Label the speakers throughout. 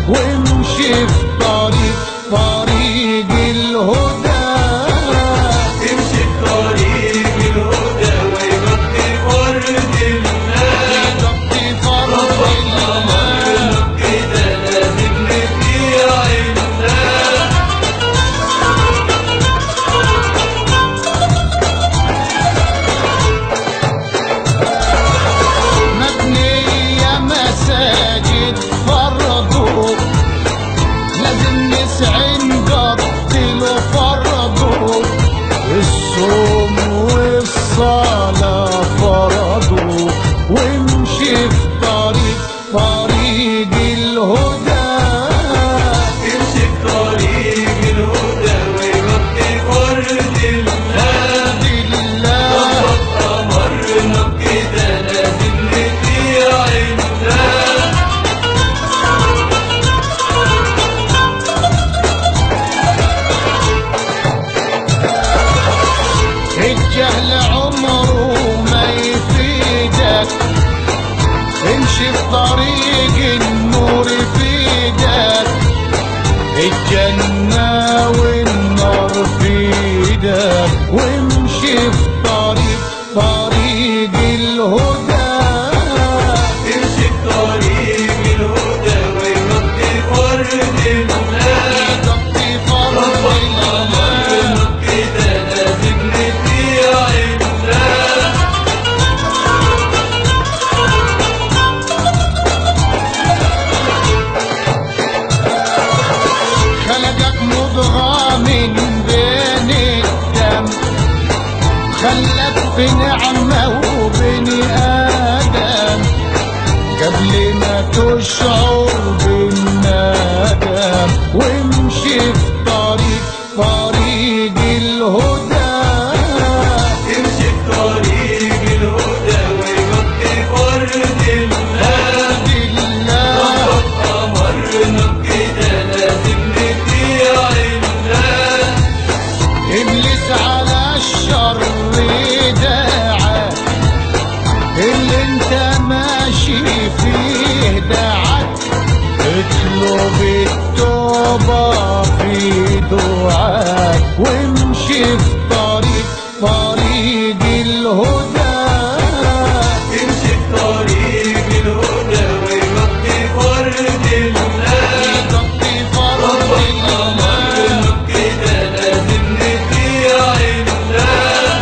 Speaker 1: وامشي في طريق طريق الهدى
Speaker 2: امشي في طريق الهدى ويغطي فرد الله
Speaker 1: يغطي فرض الله
Speaker 2: كده لازم نطيع الله
Speaker 1: مبنية مساجد فرضه لازم نسعى نقتل فرضه الصوم والصلاة فرضه وامشي في طريق طريق الهدى
Speaker 2: امشي في طريق الهدى ويغطي فرد الله
Speaker 1: لله
Speaker 2: أمرنا كده لازم نطيع الله
Speaker 1: الجهل عمره ما يفيدك امشي في طريق النور في ايدك الجنة والنار في ايدك وامشي في طريق طريق الهدى
Speaker 2: امشي في طريق الهدى ويغطي فرد الله
Speaker 1: يغطي فرض الله
Speaker 2: كده لازم نطيع الله
Speaker 1: خلقك مضغة من بين الدم خلك في نعمة وبني آدم قبل ما تشعر بالندم وامشي في طريق طريق الهدى
Speaker 2: امشي في طريق الهدى ويغطي فرد الله
Speaker 1: لله
Speaker 2: أمرنا كده لازم نطيع الله
Speaker 1: ابليس على الشر داعى اللي انت ماشي فيه داعك اطلب التوبة في دعاك وامشي في طريق طريق الهدى
Speaker 2: امشي في طريق الهدى ويغطي فرد الله
Speaker 1: يغطي فرض الله
Speaker 2: كده لازم نطيع الله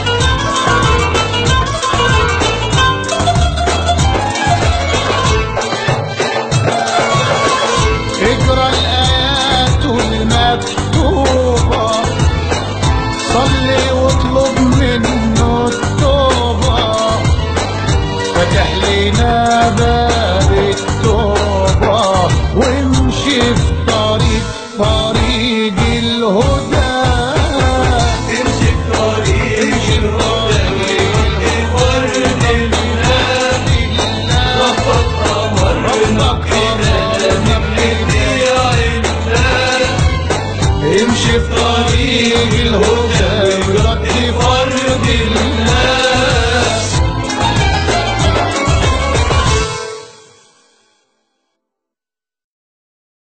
Speaker 1: اقرا الايات المكتوبه صلي واطلب منه التوبه فتح لنا باب التوبه وامشي في طريق طريق الهدى
Speaker 2: امشي في طريق الهدى ويغطي فرد الله أمرنا كده لازم نطيع الله
Speaker 1: امشي في طريق الهدى